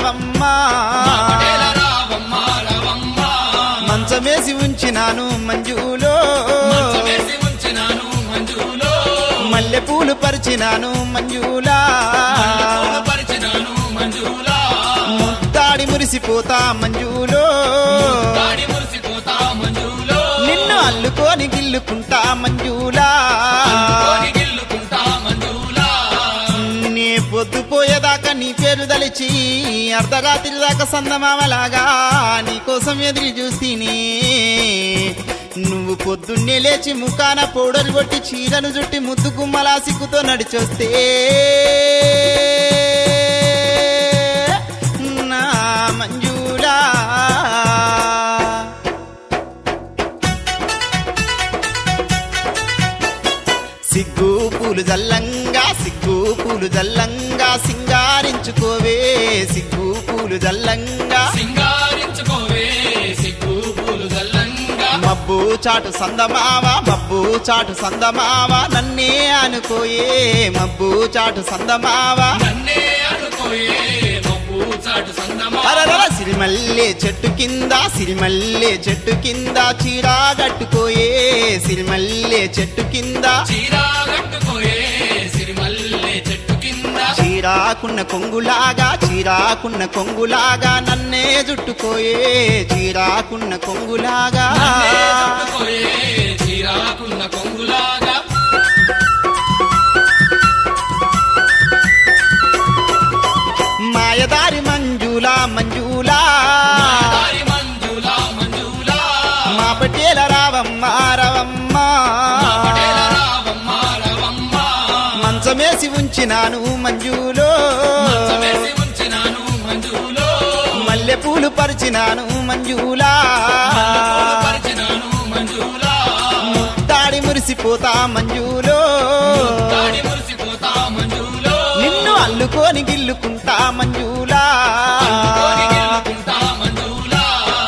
రావమ్మ పటేల రావమ్మ రవమ్మ మంచమేసి ఉంచినాను మంజులో మంచమేసి ఉంచినాను మంజులో మల్లె పూలు పరిచినాను మంజులా మల్లెపూలు పరిచినాను మంజులా ముద్దాడి మురిసిపోతా మంజులో దాడి మురిసిపోతా మంజులో నిన్ను అల్లుకొని గిల్లుకుంటా మంజులా కోరి గిల్లుకుంటా మంజులా నీ పొద్దుపోయేదాకా నీ పేరు దలిచి అర్ధరాత్రి దాకా సందమామలాగా నీ కోసం ఎదురు చూస్తీని నువ్వు పొద్దున్నే లేచి ముఖాన పౌడర్ కొట్టి చీరను జుట్టి ముద్దు గుమ్మలా సిగ్గుతో నడిచొస్తే నా మంజులా సిగ్గు పూలు జల్లంగా సిగ్గు పూలు జల్లంగా సింగారించుకోవే సిగ్గు పూలు జల్లంగా సింగారించుకోవే సిగ్గు పూలు జల్లంగా మబ్బు చాటు సందమావ మబ్బు చాటు సందమావ నన్నే అనుకోయే మబ్బు చాటు సందమావ నన్నే అనుకోయే మబ్బు చాటు సందమా అరరర సిరిమల్లె చెట్టు కింద సిరిమల్లె చెట్టు కింద చీరా కట్టుకోయే సిరిమల్లె చెట్టు కింద చీరా కట్టుకోయే సిరిమల్లె చెట్టు కింద చీరాకున్న కొంగులాగా చీరాకున్న కొంగులాగా నన్నే జుట్టుకోయే చీరాకున్న కొంగులాగా నన్నే చుట్టుకోయే చీరాకున్న కొంగులాగా మాయదారి మంజులా మంజులా దారి మంజులా మంజులా మా పటేల రావమ్మ రవమ్మ పటేల రావమ్మ రవమ్మ మంచమేసి ఉంచినాను మంజులో మంచమేసి ఉంచినాను మంజులో మల్లె పూలు పరిచినాను మంజులా మల్లెపూలు పరిచినాను మంజులా దాడి మురిసిపోతా మంజులో దాడి మురిసిపోతా మంజులో నిన్ను అల్లుకొని గిల్లుకుంటా మంజులా కోరి గెలుకుంటా మంజులా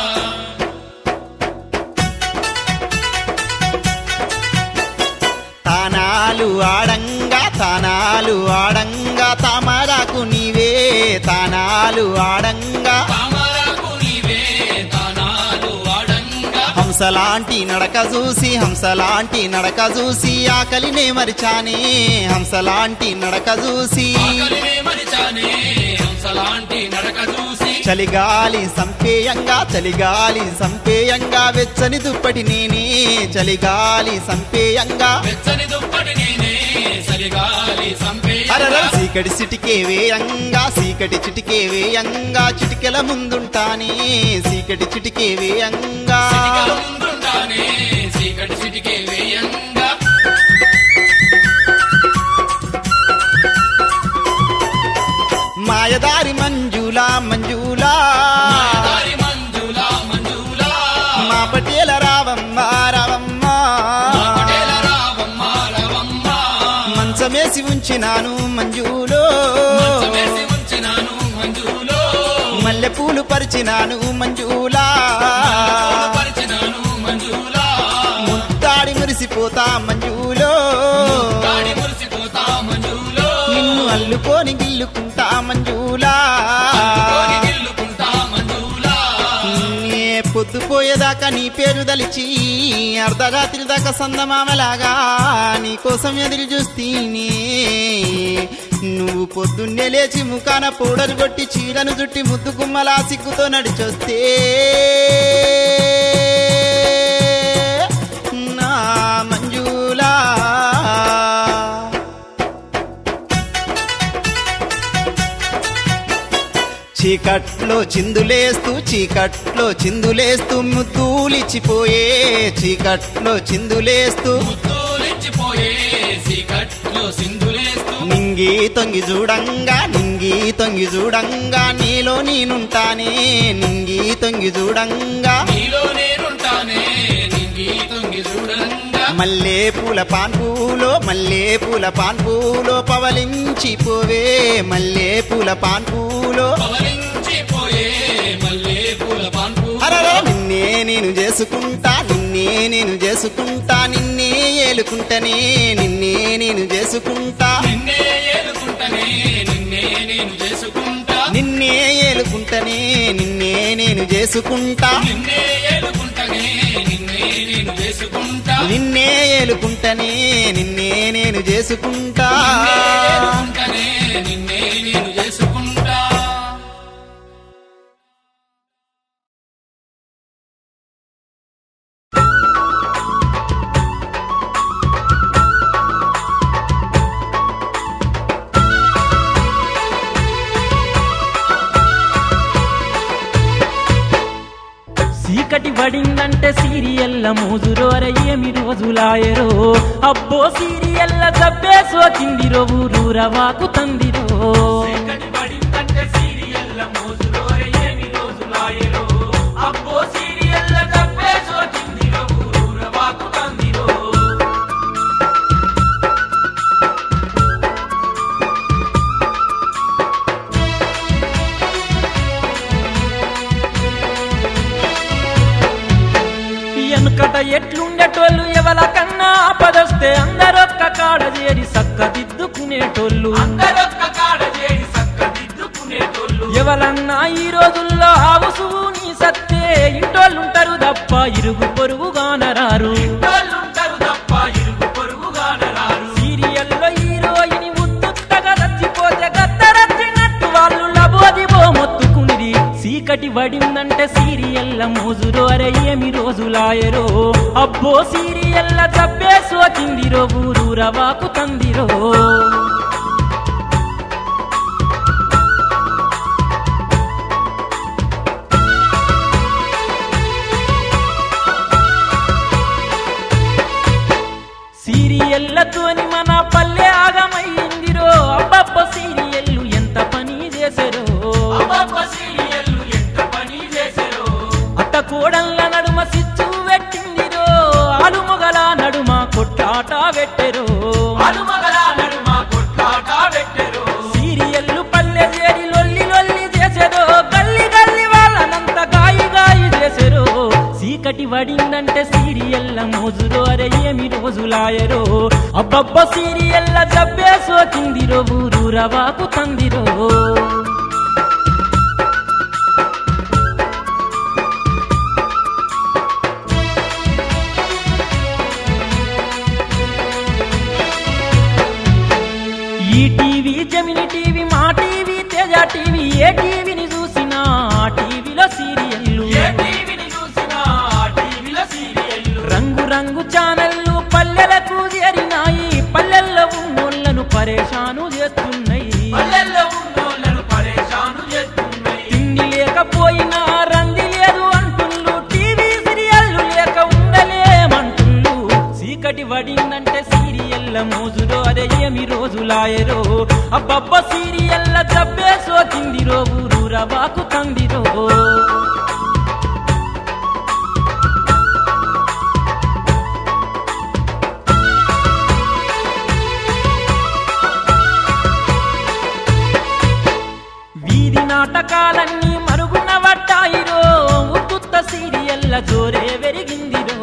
తానాలు ఆడంగా తానాలు ఆడంగా తామరాకు నీవే తానాలు ఆడంగా తామరకు నీవే తానాలు ఆడంగా హంసలాంటి నడక చూసి హంసలాంటి నడక చూసి ఆకలినే మరిచానే హంసలాంటి నడక చూసి ఆకలినే మరిచానే హంసలాంటి నడక చూసి చలిగాలి సంపేయంగా చలిగాలి సంపేయంగా వెచ్చని దుప్పటి నేనే చలిగాలి సంపేయంగా వెచ్చని దుప్పటి నేనే సరిగాలి సంపే అరర సీకటి సిటికే వేయంగా సీకటి చిటికే వేయంగా చిటికెల ముందుంటానే సీకటి చిటికే వేయంగా చిటికల ముందుంటానే చీకటి చిటికే వేయంగా మాయదారి మంజులా మంజులా దారి మంజులా మంజులా మా పటేల రావమ్మ రావమ్మ పటేల రావమ్మ రవమ్మ మంచమేసి ఉంచినాను మంజులో మంచమేసి ఉంచినాను మంజులో మల్లె పూలు పరిచినాను మంజులా పూలు పరిచినాను మంజులా ముద్దాడి మురిసిపోతా మంజులో దాడి మురిసిపోతా మంజులో నిన్ను అల్లుకొని గిల్లుకుంటా మంజులా కోరి గిల్లుకుంటా మంజులా నే పొద్దుపోయేదాకా నీ పేరు దలిచి అర్ధరాత్రి దాకా సందమామలాగా నీ కోసం ఎదురు చూస్తీని నువ్వు పొద్దున్నే లేచి ముఖాన పౌడర్ కొట్టి చీరను జుట్టి ముద్దు గుమ్మలా సిగ్గుతో నడిచొస్తే నా మంజులా చీకట్లో చిందులేస్తూ చీకట్లో చిందులేస్తూ ముద్దులిచ్చిపోయే చీకట్లో చిందులేస్తూ ముద్దులిచ్చిపోయే చీకట్లో సింధులేస్తూ నింగి తొంగి చూడంగా నింగి తొంగి చూడంగా నీలో నేనుంటానే నింగి తొంగి చూడంగా నీలో నేనుంటానే నింగి తొంగి చూడంగా మల్లె పూల పాన్పూలో మల్లె పూల పాన్పూలో పవలించిపోవే మల్లె పూల పాన్పూలో పవలించిపోయే మల్లె పూల పాన్పు అరరే నిన్నే నేను చేసుకుంటా నిన్నే నేను చేసుకుంటా నిన్నే ఏలుకుంటనే నిన్నే నేను చేసుకుంటా నిన్నే ఏలుకుంటనే నిన్నే నేను చేసుకుంటా నిన్నే ఏలుకుంటనే నిన్నే నేను చేసుకుంటా నిన్నే ఏలుకుంటనే నిన్నే నేను చేసుకుంటా నిన్నే ఏలుకుంటనే నిన్నే నేను చేసుకుంటా నిన్నే ఏలుకుంటనే నిన్నే నేను చేసుకుంటా చీకటి పడిందంటే సీరియల్ల మోజురోర ఏమి రోజులాయరో అబ్బో సీరియల్ల జబ్బే సోకిందిరో ఊరూరవాకు తందిరో చీకటి పడిందంటే సీరియల్ల మోజురోర ఏమి రోజులాయరో అబ్బో సీరియల్ల జబ్బే సోకిందిరో ఊరూరవాకు తందిరో వెనుకట ఎట్లుండేటోళ్ళు ఎవల కన్నా ఆపదొస్తే అందరొక్క కాడ చేరి సక్కదిద్దుకునేటోళ్ళు అందరొక్క కాడ చేరి సక్కదిద్దుకునేటోళ్ళు ఎవలన్నా ఈ రోజుల్లో ఆవుసువు నీ సత్తే ఇంటోళ్ళుంటారు తప్ప ఇరుగు పొరుగుగానరారు సీరియల్లో హీరోయిని ముద్దుత్తగా రచ్చిపోతే గద్దరచ్చినట్టు వాళ్ళు లబోదిబో మొత్తుకునిది చీకటి పడిందంటే సీరియల్ల మోజురో అరే ఏమి రోజులాయరో అబ్బో సీరియల్ల జబ్బే సోకిందిరో ఊరూరవాకు తందిరో సీరియల్లతోని మన పల్లె ఆగమయ్యిందిరో అబ్బబ్బ సీరియల్లు ఎంత పని చేశారో అత్త కోడళ్ళ నడుమ సిచ్చు పెట్టిందిరో ఆలు మొగల నడుమ కొట్లాట పెట్టెరో సీరియల్లు పల్లె చేరి లొల్లి లొల్లి చేసేరో గల్లి గల్లి వాళ్ళనంత గాయి గాయి చేసేరో చీకటి పడిందంటే సీరియల్ల మోజురో అరే ఏమి రోజులాయరో అబ్బబ్బ సీరియల్ల జబ్బే సోకిందిరో ఊరూరవాకు తందిరో ఈ TV Gemini TV Maa TV Teja TV ఏ టీవీని చూసినా ఆ టీవీలో సీరియల్లు రంగు రంగు ఛానళ్ళు పల్లెలకు చేరినాయి పల్లెల్లో ఉన్నోళ్ళను పరేషాను చేస్తున్నాయి తిండి లేకపోయినా రంది లేదు అంటుళ్ళు టీవీ సీరియల్లు లేక ఉండలేమంటుళ్ళు చీకటి పడిందంటే సీరియల్ల మోజులో అదే ఏమి రోజులాయరో అబ్బబ్బ సీరియల్ల జబ్బే సోకిందిరో ఊరూరవాకు తందిరో వీధి నాటకాలన్నీ మరుగున పడ్డాయిరో ఉత్తుత్త సీరియల్ల జోరే వెరిగిందిరో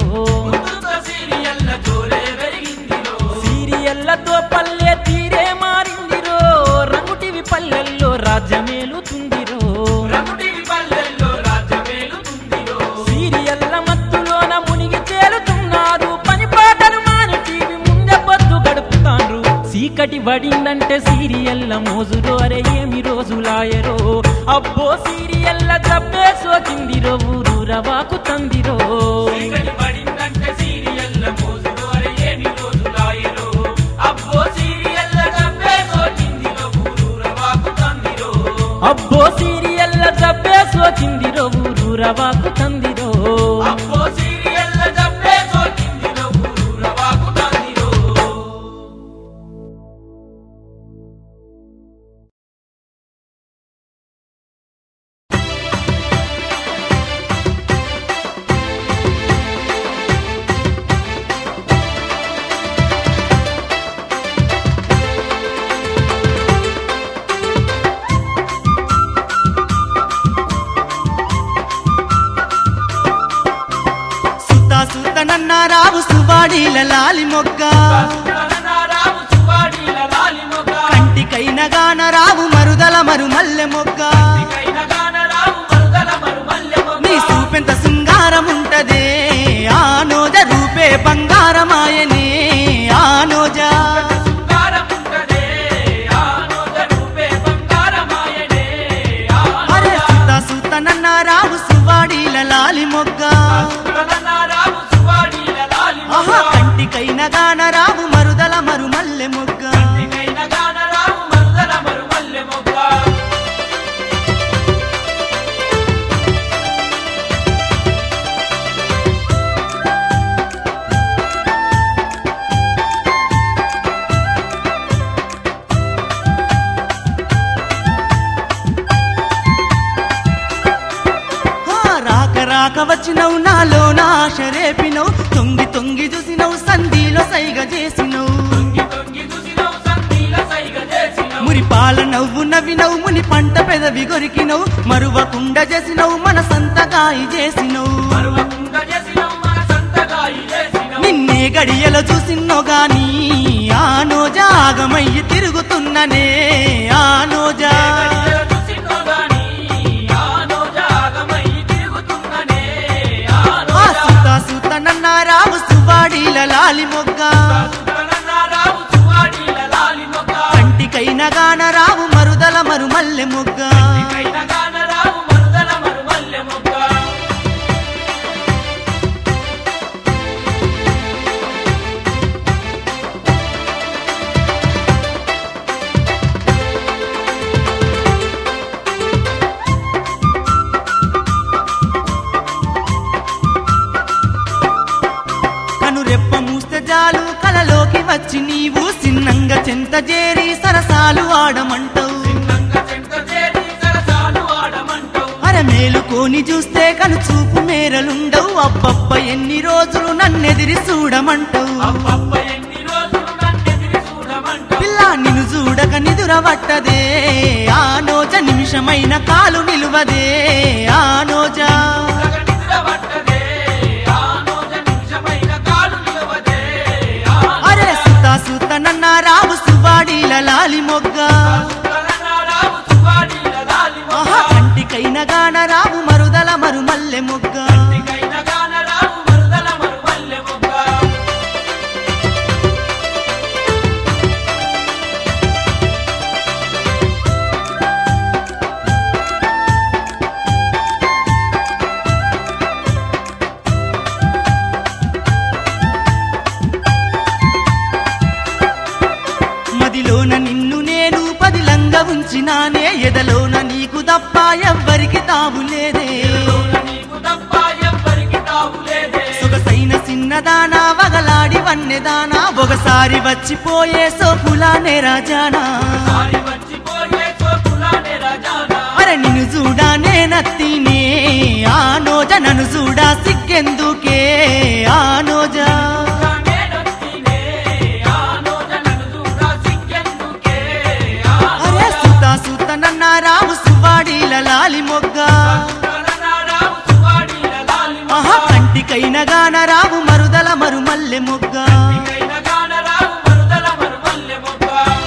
సీరియల్లతో పల్లె తీరే మారిందిరో రంగుటివి పల్లెల్లో రాజ్యమేలుతుందిరో సీరియల్ల మత్తులోన మునిగి తేలుతున్నారు పని పాటలు మాని టీవీ ముందే పొద్దు గడుపుతాండ్రు చీకటి పడిందంటే సీరియల్ల మోజురో అరే ఏమి రోజులాయరో అబ్బో సీరియల్ల జబ్బే సోకిందిరో ఊరూరవాకు తందిరో అబ్బో సీరియల్ల జబ్బే సోకిందిరో ఊరూరవాకు తందిరో సుత్తా సుత్తనన్న రావు సువాడీల లాలి మొగ్గ కంటికైన గాన రావు మరుదల మరు మల్లె మొగ్గ సూతనన్న రావు సువాడీల లాలి మొగ్గ రావు సువాడీల లాలి ఆహా కంటికైన గాన రావు మరుదల మరు మల్లె మొగ్గ మొగ్గైన గాన రావు మరుదల మరు మల్లె మొగ్గ ఆ, రాక రాక వచ్చినవు నాలో నా ఆశ రేపినవు తొంగి తొంగి చూసినవు సంధిలో సైగ చేసినవు తొంగి తొంగి చూసినవు సంధిల సైగ చేసినవు మురి పాల నవ్వు నవ్వినవు ముని పంట పెదవి కొరికినవు మరువకుండ చేసినవు మన సంతకాయి చేసినవు మరువకుండ చేసినవు మన సంతగాయి చేసినవు నిన్నే గడియలో చూసిన్నో గాని ఆ నోజా ఆగమయ్యి తిరుగుతున్ననే ఆ నోజా గడియల చూసినో గాని ఆ నోజాగమై తిరుగుతున్ననే ఆ ఆ నోజా సుత సుత నన్న రావు సువాడీల లాలి మొగ్గ సుతనన్న రావు సువాడీల లాలి మొగ్గ కంటికైన గాన రావు మరుదల మరు మల్లె మొగ్గ కైన గాన రావు మరుదల మరు మల్లె మొగ్గ కను రెప్ప మూస్తే జాలు కలలోకి వచ్చి నీవు సిన్నంగా చెంత చేరి సరసాలు ఆడమంటావు చిన్నంగా చెంత చేరి సరసాలు ఆడమంటావు అర మేలుకోని చూస్తే కను చూపు మేరలుండవు అబ్బబ్బ ఎన్ని రోజులు నన్నెదిరి చూడమంటావు అబ్బబ్బ ఎన్ని రోజులు నన్నెదిరి చూడమంటావు పిల్ల నిన్ను చూడక నిదురవట్టదే ఆ నోజ నిమిషమైన కాలు నిలువదే ఆ నోజా సగ నిద్ర పట్టదే ఆ నోజ నిమిషమైన కాలు నిలవదే ఆ అరే సుత సుత నన్న రావు సువాడీల లాలి మొగ్గ సుతనన్న రావు సువాడీల లాలి ఆహా మొగ్గ కంటికైన గాన రావు మరుదల మరు మల్లె మొగ్గ కైన గాన రావు మరుదల మరు మల్లె మొగ్గ మదిలోన నిన్ను నేను పదిలంగా ఉంచినానే ఎదలోన నీకు తప్ప ఎవ్వరికి తావు లేదే లోన నీకు తప్ప ఎవ్వరికి తావు లేదే సొగసైన చిన్నదానా వగలాడి వన్నెదానా ఒకసారి వచ్చిపోయే సోపులానే రాజానా సారి వచ్చిపోయే చోటులానే రాజానా అరే నిన్ను చూడానే నత్తినే ఆ నోజ నన్ను చూడా సిగ్గెందుకే ఆ నోజా తానే నొత్తినే ఆ నోజ నన్ను చూడా సిగ్గెందుకే ఆ అరే సుత సుత నన్న రావు సువాడీల లాలి మొగ్గ సుతనన్న రావు సువాడీల లాలి మొగ్గ ఆహా కంటికైన గాన రావు మరుదల మరు మల్లె మొగ్గ కైన గాన రావు మరుదల మరు మల్లె మొగ్గ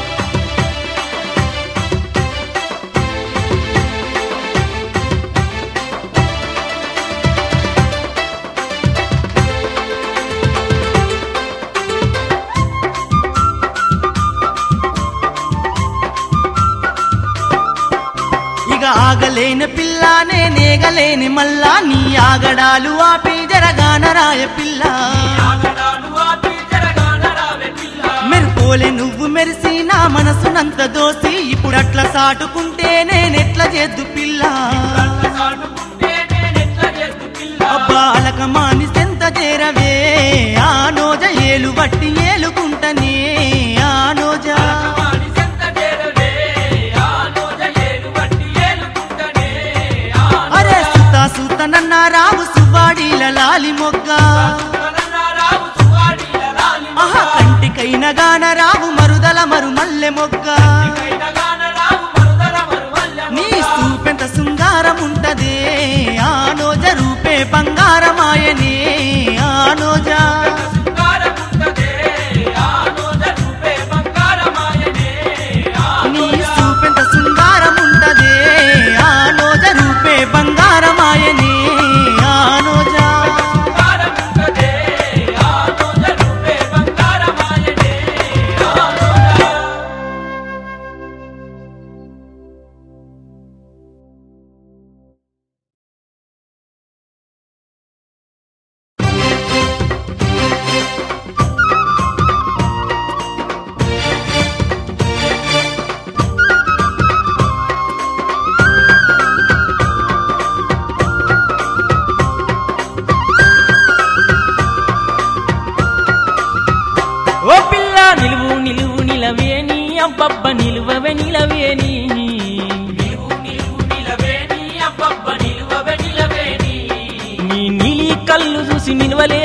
ఇక ఆగలేని పిల్లానే నేగలేని మల్లా నీ ఆగడాలు ఆపి జరగాన రాయ పిల్ల ఆగడాలు ఆపి జరగాన రావే పిల్ల మెరుపోలే నువ్వు మెరిసి నా మనసునంత దోసి ఇప్పుడట్లా సాటుకుంటే నేనెట్లా చేద్దు పిల్ల కళ్ళ సాటుకుంటే నేనెట్ల చేస్తు పిల్ల అబ్బా అలక మాని సెంత చేరవే ఆ నోజ ఏలు బట్టి ఏలుకుంటనే ఆ నోజ కమాని సెంత చేరవే ఆ నోజ ఏలు బట్టి ఏలుకుంటనే ఆ అరే సుత సుత నన్న రావు సువాడీల లాలి మొగ్గ సుతనన్న రావు సువాడీల లాలి మొగ్గ ఆహా కంటికైన గాన రావు మరుదల మరు మల్లె మొగ్గ కైన గాన రావు మరుదల మరు మల్లె నీ మొగ్గ సూపెంత శృంగారం ఉంటదే ఆ నోజ రూపే బంగారమాయనే ఆ నోజా శృంగారముంటదే ఆ నోజ రూపే బంగారమాయనే ఆ నీ నోజ సూపెంత శృంగారం ఉంటదే ఆ నోజ రూపే బంగారమాయనే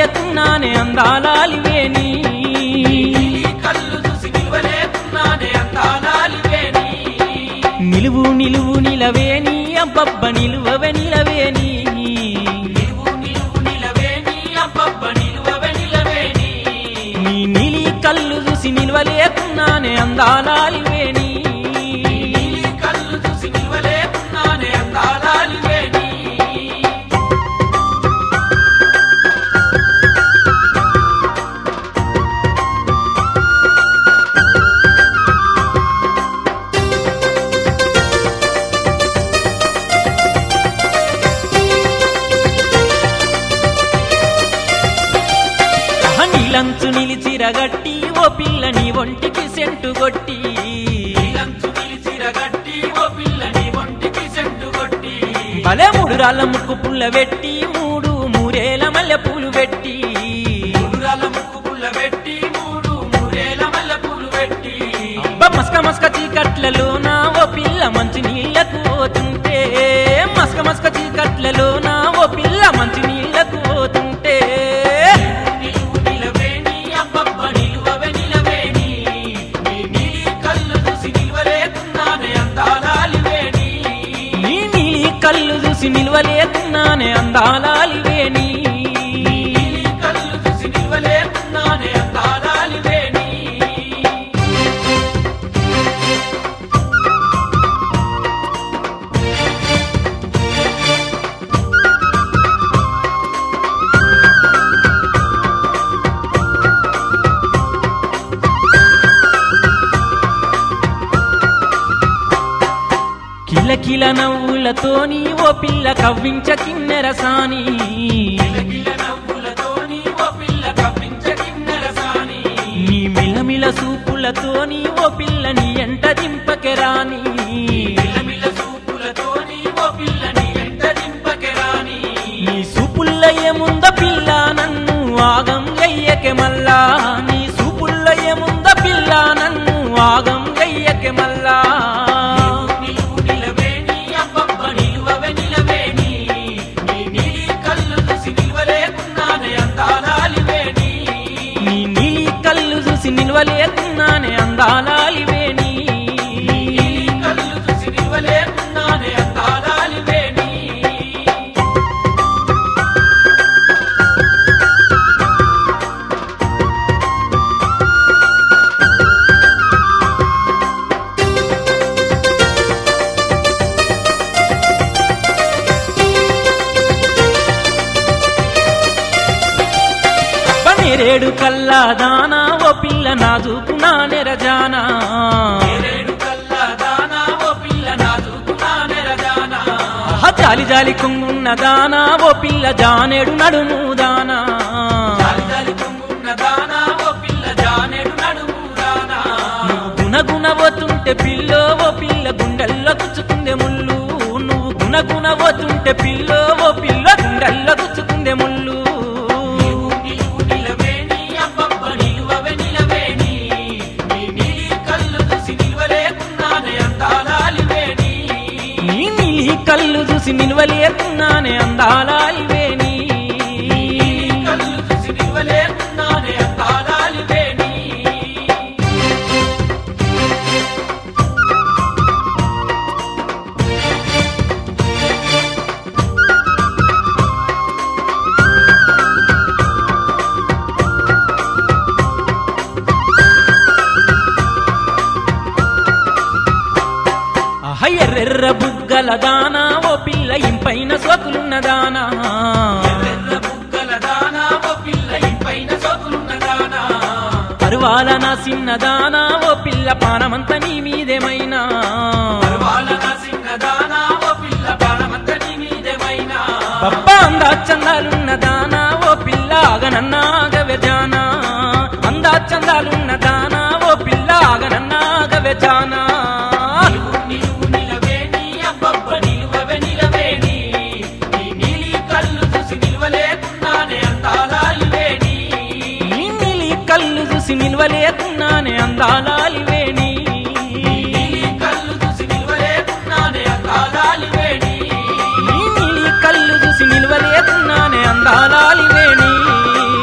నిలవలేకున్నానే అందాలాలివేని నీలి కళ్ళు చూసి నిలవలేకున్నానే అందాలాలివేని నిలువు నిలువు నిలవేని అబ్బబ్బ నిలువవే నిలవేని నిలువు నిలువు నిలవేని అబ్బబ్బ నిలువవే నిలవేని నీ నీలి కళ్ళు చూసి నిలవలేకున్నానే అందాలాలివేని నీలి కళ్ళు చూసి నిలవలేకున్నానే అందాలాలివేని ఆహా, నీలంచు నిలిచిరగట్టి ఓ పిల్ల నీ ఒంటికి సెంటు కొట్టి నీలంచు నిలిచిరగట్టి ఓ పిల్లని ఒంటికి సెంటు కొట్టి భలే మూడు రాళ్ళ ముక్కు పుల్ల పెట్టి మూడు మూరేల మల్లె పూలు పెట్టి పులురాల ముక్కు పుల్ల పెట్టి మూడు మూరేల మల్లె పూలు పెట్టి అబ్బ మస్క మస్క చీకట్లలోన ఓ పిల్ల మంచి నీళ్లకు పోతుంటే మస్క మస్క చీకట్లలోన ఓ పిల్ల మంచి నీళ్లకు పోతుంటే నిలువు నిలవేని అబ్బబ్బ నిలువవే నిలవేని నీ నీలి కళ్ళు చూసి నిలవలేకున్నానే అందాలాలివేని నీ నీలి కళ్ళు చూసి నిలవలేకున్నానే అందాలాలివేని నీలి కళ్ళు చూసి నిలవలేకున్నానే అందాలాలివేని కిలకిల నవ్వులతోని ఓ పిల్ల కవ్వించ కిన్నెరసాని కిలకిల నవ్వులతోని ఓ పిల్ల కవ్వించ కిన్నెరసాని నీ మిలమిల సూపులతోని ఓ పిల్ల నీ ఎంట దింపకెరాని మిలమిల చూపులతోని ఓ పిల్లని ఎంట దింపకెరాని నీ సూపుల్ల ఏముంద పిల్ల నన్ను ఆగం గయ్యకె మల్లా నీ సూపుల్ల ఏముంద పిల్ల నన్ను ఆగం గయ్యకె మల్లా నిలువు నిలవేని అబ్బబ్బ నిలువవే నిలవేని నీ నీలి కళ్ళు చూసి నిలవలేకున్నానే అందాలాలివేని నీ నీలి కళ్ళు చూసి నిలవలేకున్నానే అందాలాలివేని నీలి కళ్ళు చూసి నిలవలేకున్నానే అందాలాలివేని పనేరేడు కల్లా దానా ఓ పిల్ల నాజుకు నా నెరజానా నేరేడు కల్లా దానా ఓ పిల్ల నాజుకునా నెరజానా ఆహా, జాలి జాలి కొంగున్న దానా ఓ పిల్ల జానేడు నడుము దానా జాలి జాలి కొంగున్న దానా ఓ పిల్ల జానెడు నడుము దానా గుణ గుణ పోతుంటే పిల్లో ఓ పిల్ల గుండెల్లో గుచ్చుకుందే ముళ్ళు నువ్వు గుణ గుణ పోతుంటే పిల్లో ఓ పిల్ల గుండెల్లో గుచ్చుకుందే ముళ్ళు నిలువు నిలువు నిలవేని అబ్బబ్బ నిలువవే నిలవేని నీ నీలి కళ్ళు చూసి నిలవలేకున్నానే అందాలాలివేని నీ నీలి కళ్ళు చూసి నిలవలేకున్నానే అందాలాలివేని నీలి కళ్ళు చూసి నిలవలేకున్నానే అందాలాలివేని ఆహ, ఎర్రెర్ర బుగ్గల దానా ఓ పిల్ల ఇంపైన సోకులున్న దానా ఎర్ర బుగ్గల దానా ఓ పిల్ల ఇంపైన సోకులున్న దానా పరువాల నా చిన్న దానా ఓ పిల్ల పానమంత నీ మీదేమైనా పర్వాల నా చిన్న దానా ఓ పిల్ల ప్రాణమంత నీ మీదేమైనా పప్పా అందా చందాలున్న దానా ఓ పిల్ల ఆగనన్నాగవే జానా అందా చందాలున్న దానా ఓ పిల్ల ఆగనన్నాగవే జానా నిలువు నిలువు నిలవేని అబ్బబ్బ నిలువవే నిలవేని నీ నీలి కళ్ళు చూసి నిలవలేకున్నానే అందాలాలివేని నీ నీలి కళ్ళు చూసి నిలవలేకున్నానే అందాలాలివేని నీలి కళ్ళు చూసి నిలవలేకున్నానే అందాలాలివేని నీ నీలి కళ్ళు చూసి నిలవలేకున్నానే అందాలాలివేణి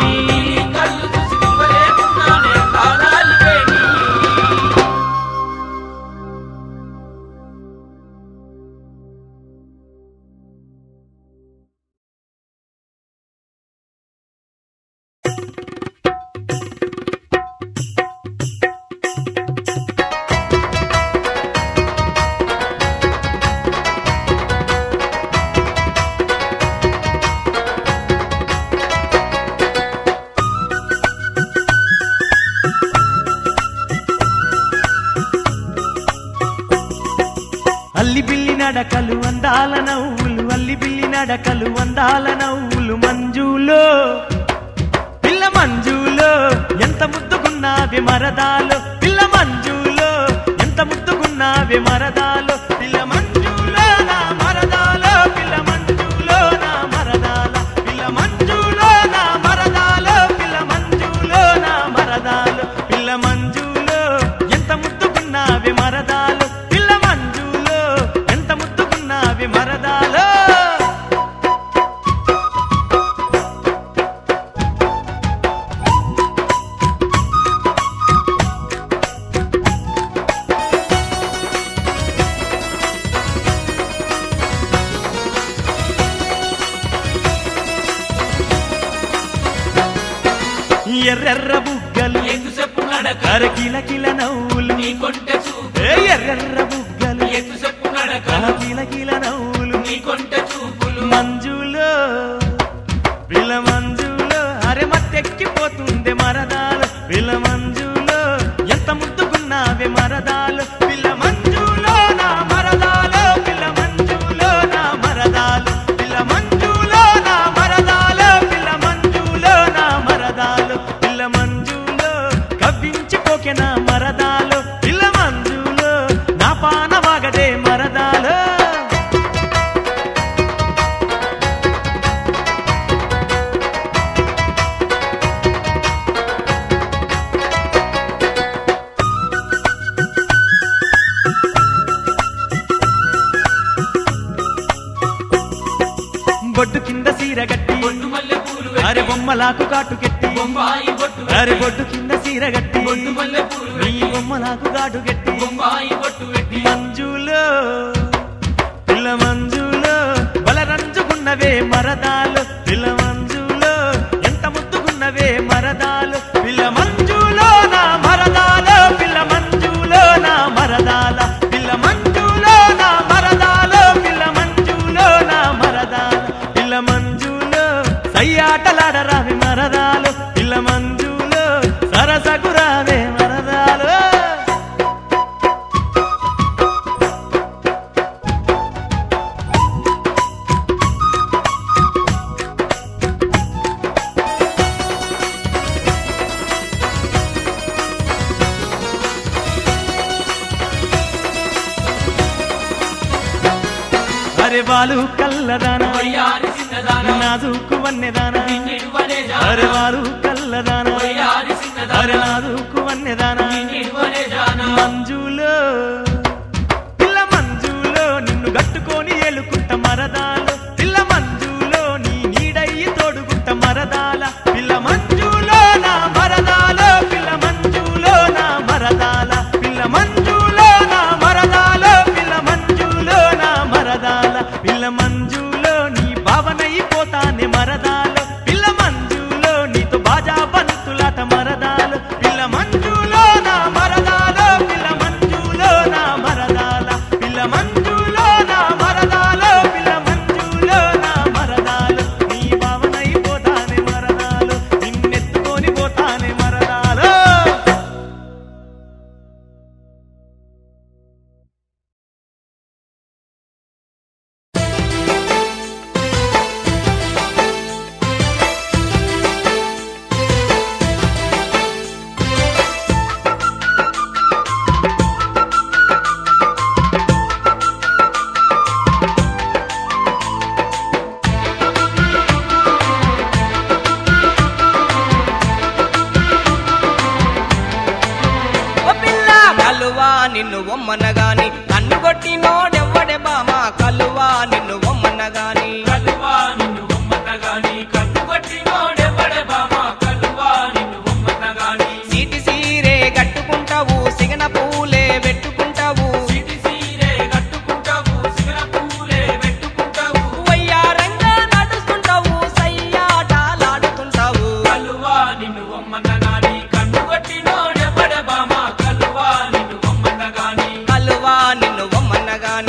అందాల నవ్వులు అల్లి బిల్లి నడకలు అందాల నవ్వులు మంజులో పిల్ల మంజులో ఎంత ముద్దుకున్నావే మరదాలో పిల్ల మంజులో ఎంత ముద్దుకున్నావే మరదాలో పిల్ల మంజులో నా మరదాలో పిల్ల మంజులో నా మరదాల పిల్ల మంజులో నా మరదాలో పిల్ల మంజులో నా మరదాలో పిల్ల మంజులో ఎంత ముద్దుకున్నావే మరదాలో పిల్ల మంజులో ఎంత ముద్దుకున్నావే మరదాలో ఎర్రెర్ర బుగ్గలు ఎగు చెప్పు నడక అర కిల కిల నవ్వులు నీ కొంటె చూపు ఏ ఎర్రెర్ర బుగ్గలు ఎగు చెప్పు నడక అర కిల కిల నవ్వులు నీ కొంటె చూపులు మంజులో పిల్ల మంజులో అరే మత్తెక్కిపోతుంది మరదాలు పిల్ల మంజులో ఎంత ముద్దుకున్నావే మరదాలు పిల్ల మంజులో నా మరదాలు పిల్ల మంజులో నా మరదాలు పిల్ల మంజులో నా మరదాలు పిల్ల మంజులో నా మరదాలు పిల్ల మంజులో కవ్వించిపోకే నా మరదాలు పిల్ల మంజులో నా పానవాగదే మరదాలు బొడ్డు కింద సీర గట్టి బొట్టు మల్లె పూలు అరే బొమ్మలాకు కాటు కెట్టి బొంబాయి బొట్టు అరే బొడ్డు కింద సీర గట్టి బొట్టు మల్లె పూలు నీ బొమ్మలాకు కాటు కెట్టి బొంబాయి బొట్టు పెట్టి మంజులో పిల్ల మంజులో బలరంజుకున్నవే మరదాలు పిల్ల మంజులో ఎంత ముద్దుకున్నవే మరదాలు పిల్ల మంజులో నా మరదాలు పిల్ల మంజులో నా మరదాల పిల్ల మంజులో నా మరదాలు పిల్ల మంజులో నా మరదాల పిల్ల మంజులో సయ్యాటలాడరావి మరదాలు పిల్ల మంజులో సరసగురావే మరదాలు అరే బాలు కల్లదానా వయ్యారి చిన్నదాన నాజుకు వన్నెదానా నిన్నిడువనే అరే జాన బాలు కల్లదానా వయ్యారి అరే చిన్నదాన నాజుకు వన్నెదానా నిన్నిడువనే జాన మంజులో పిల్ల మంజులో నిన్ను గట్టుకొని ఏలుకుంట మరదాలు పిల్ల మంజులో నీ నీడయ్యి తోడుకుంట మరదాల పిల్ల మంజులో నా మరదాల పిల్ల మంజులో నా మరదాల పిల్ల మంజులో నా మరదాల పిల్ల మంజులో నా మరదాల పిల్ల మంజులో నీ భావనైపోతానే మరదాలు పిల్ల మంజులో నీతో బాజా బంతులాట మరదాలు పిల్ల మంజులో నా మరదాలు పిల్ల మంజులో నా మరదాల పిల్ల మంజులో నా మరదాలు పిల్ల మంజులో నా మరదాలు నీ భావనైపోతానే మరదాలు నిన్నెత్తుకొని పోతానే మరదాలు ఓ పిల్ల కలువా నిన్ను ఒమ్మనగాని కన్ను కొట్టి నోడెవ్వడే బామ కలువా నిన్ను ఒమ్మనగాని కలువా నిన్ను బొమ్మన్నగాని కన్ను కొట్టి నోడెవ్వడే బామ కలువా నిన్ను బొమ్మన్నగాని సీటి సీరే కట్టుకుంటావు సిగన పూలే పెట్టుకుంటావు సిటి సీరే కట్టుకుంటావు సిగర పూలే పెట్టుకుంటావు వయ్యారంగా నడుస్తుంటావు సయ్యాటాలాడుతుంటావు కలువా నిన్ను బొమ్మన్నగాని కన్ను కొట్టి నోడెవ్వడే బామ కలువా నిన్ను బొమ్మన్నగాని కలువా నిన్ను ఒమ్మనగాని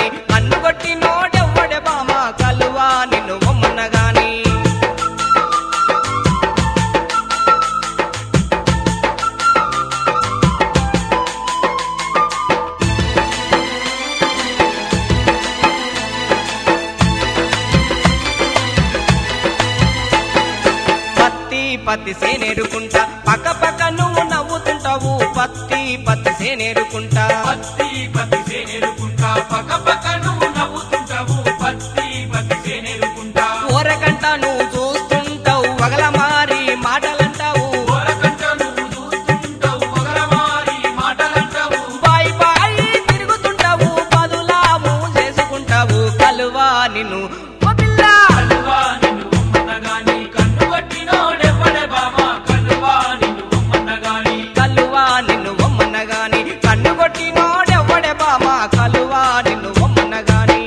పత్తి సేనేరుకుంటా పక్క పక్క నువ్వు నవ్వుతుంటావు పత్తి పత్తి సేనేరుకుంటా పత్తి పత్తి సేనేరుకుంటా పక్క పక్క నువ్వు నవ్వుతుంటావు పత్తి పత్తి సేనేరుకుంటా ఊరకంట నువ్వు చూస్తుంటావు వగల మారి మాటలంటావు ఓరకంట నువ్వు చూస్తుంటావు పొగరమారి మాటలంటావు బాయి బాయి తిరుగుతుంటావు పదులాము చేసుకుంటావు కలువా నిన్ను ఓ పిల్ల కలువా నిన్ను ఉమ్మన్నగాని కన్ను కొట్టినోడెవ్వడే బామా కలువా నిన్ను ఉమ్మన్నగాని కలువా నిన్ను ఒమ్మన్నగాని కన్ను కొట్టినోడెవ్వడే బామా కలువా నిన్ను ఒమ్మన్నగాని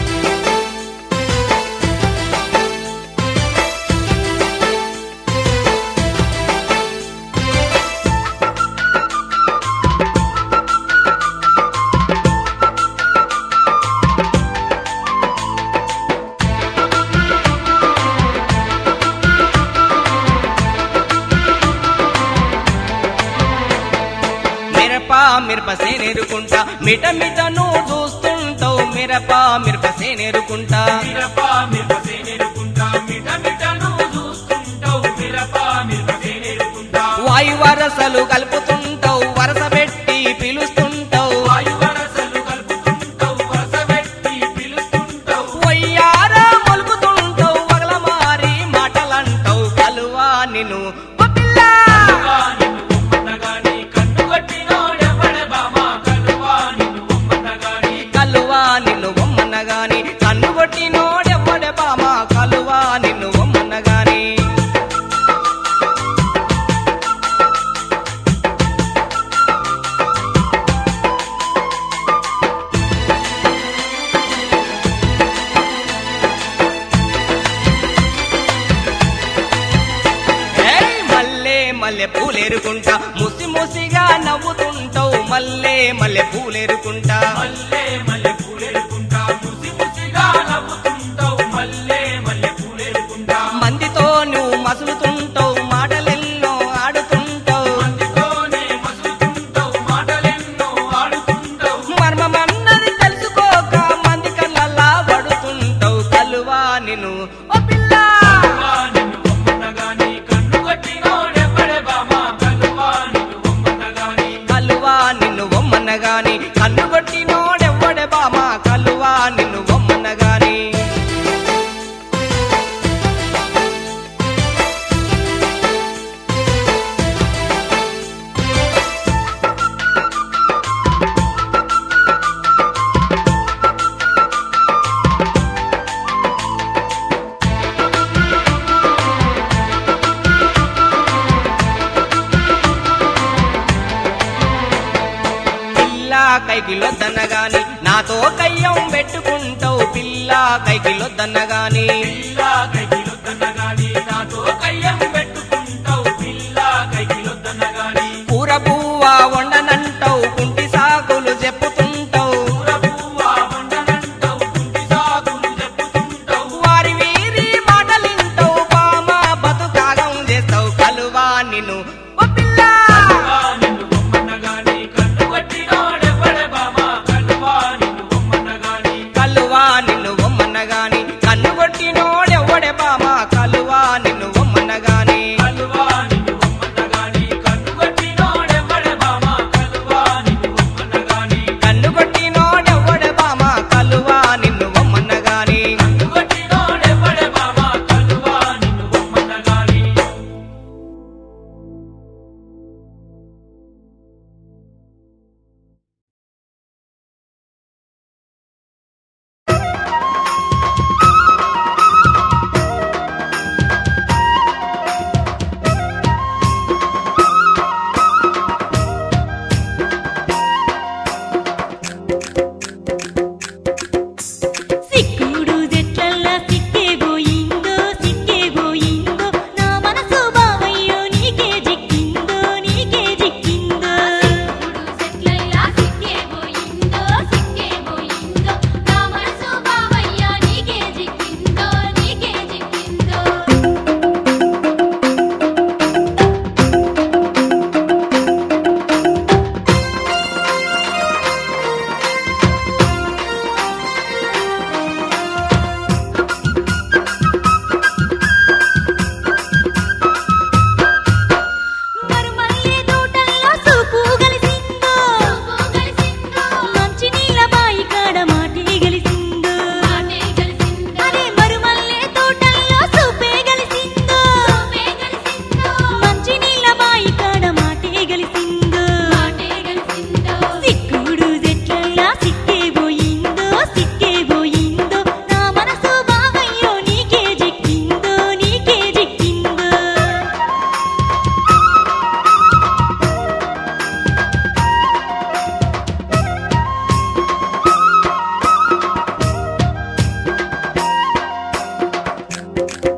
మిరప మిరప సేనేరుకుంటా మిట మిట నువ్వు చూస్తుంటావు మిరప మిరప సేనేరుకుంటా మిరప మిరప సేనేరుకుంటా మిట మిట నువ్వు చూస్తుంటావు మిరప మిరప సేనేరుకుంటా వాయు వరసలు కలుపుతుంటావు వరస పెట్టి పిలుస్తుంటావు వాయు వరసలు కలుపుతుంటావు వరస పెట్టి పిలుస్తుంటావు వయ్యారా మొలుపుతుంటావు వగల మారి మాటలంటావు కలువా నిన్ను ఓ పిల్ల కలువా నిన్ను ఉమ్మన్నగాని కన్ను కొట్టినోడెవ్వడే బామా కలువా నిన్ను ఉమ్మన్నగాని కలువా నిన్ను ఒమ్మన్నగాని కన్ను కొట్టినోడెవ్వడే బామా కలువా నిన్ను ఒమ్మన్నగాని ఏయ్ మల్లె మల్లె పూలేరుకుంటా ముసి ముసిగా నవ్వుతుంటావు మల్లె మల్లె పూలేరుకుంటా మల్లె మల్లె పూలేరుకుంటా ముసి ముసిగా నవ్వుతుంటావు మల్లె మల్లె పూలేరుకుంటా మందితో నువ్వు మసులుతుంటావు మాటలెన్నో ఆడుతుంటావు మందితోనే మసులుతుంటావు మాటలెన్నో ఆడుతుంటావు మర్మమన్నది తెలుసుకోక మంది కళ్ళల్లా పడుతుంటావు కలువా నిన్ను ఓ పిల్ల కలువా నిన్ను ఉమ్మన్నగాని కన్ను కొట్టినోడెవ్వడే బామా కలువా నిన్ను ఉమ్మన్నగాని కలువా నిన్ను ఒమ్మన్నగాని కన్ను కొట్టినోడెవ్వడే బామా కలువా నిన్ను ఒమ్మన్నగాని పిల్ల కైకిలొద్దన్నగాని నాతో కయ్యం పెట్టుకుంటావు పిల్ల కైకిలొద్దన్నగాని పిల్ల కైకిలొద్దన్నగాని నాతో కయ్యం పెట్టుకుంటావు పిల్ల కైకిలొద్దన్నగాని కూర పువ్వ వండనంటావు కుంటి సాకులు చెప్పుతుంటావు కూరపువ్వా వండనంటావు కుంటి సాకులు చెప్పుతుంటావు వారి వీరి మాటలింటావు పామ బతుకాగం చేస్తావు కలువా నిన్ను ఓ పిల్ల కలువా నిన్ను ఉమ్మన్నగాని కన్ను కొట్టినోడెవ్వడే బామా కలువా నిన్ను ఉమ్మన్నగాని కలువా నిన్ను ఒమ్మన్నగాని కన్ను కొట్టినోడెవ్వడే బామ కలువా నిన్ను ఒమ్మన్నగాని కలువా నిన్ను ఉమ్మన్నగాని కన్ను కొట్టినోడెవ్వడే బామా కలువా నిన్ను ఉమ్మన్నగాని కన్ను కొట్టినోడెవ్వడే బామ కలువా నిన్ను ఒమ్మన్నగాని కన్ను కొట్టినోడెవ్వడే బామా కలువా నిన్ను ఉమ్మన్నగాని ఆ ఆ